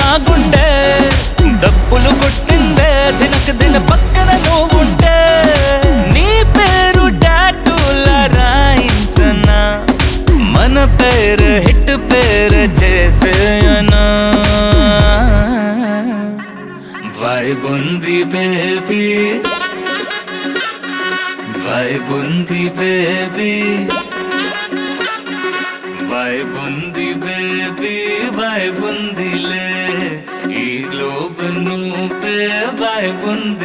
గుండె డప్పులు కొట్టిందే దినక దిన పక్కన నువ్వుంటే నీ పేరు టాటూల రాయించనా మన పేరు హిట్ పేరు చేసేయనా వైబ్ ఉంది బేబీ వైబ్ ఉంది బేబీ వైబ్ ఉంది బేబీ వైబ్ ఉందిలే ఈ లోపు నువ్వే వైబ్ ఉంది